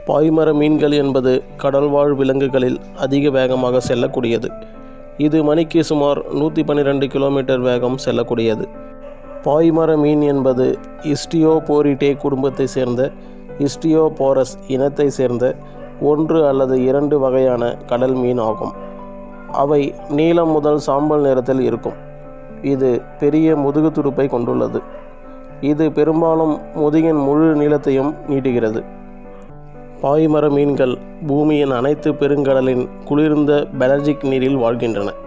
பாய்மர மீன்கள் என்பது கடல்வாழ் விலங்குகளில் அதிக வேகமாக செல்லக்கூடியது இது மணிக்கு சுமார் நூற்றி பன்னிரெண்டு கிலோமீட்டர் வேகம் செல்லக்கூடியது பாய்மர மீன் என்பது இஸ்டியோபோரிட்டே குடும்பத்தை சேர்ந்த இஸ்டியோபோரஸ் இனத்தை சேர்ந்த ஒன்று அல்லது இரண்டு வகையான கடல் மீன் ஆகும் அவை நீலம் முதல் சாம்பல் நிறத்தில் இருக்கும் இது பெரிய முதுகு துடுப்பை கொண்டுள்ளது இது பெரும்பாலும் முதுகின் முழு நீளத்தையும் நீட்டுகிறது பாய்மர மீன்கள் பூமியின் அனைத்து பெருங்கடலின் குளிர்ந்த பெலஜிக் நீரில் வாழ்கின்றன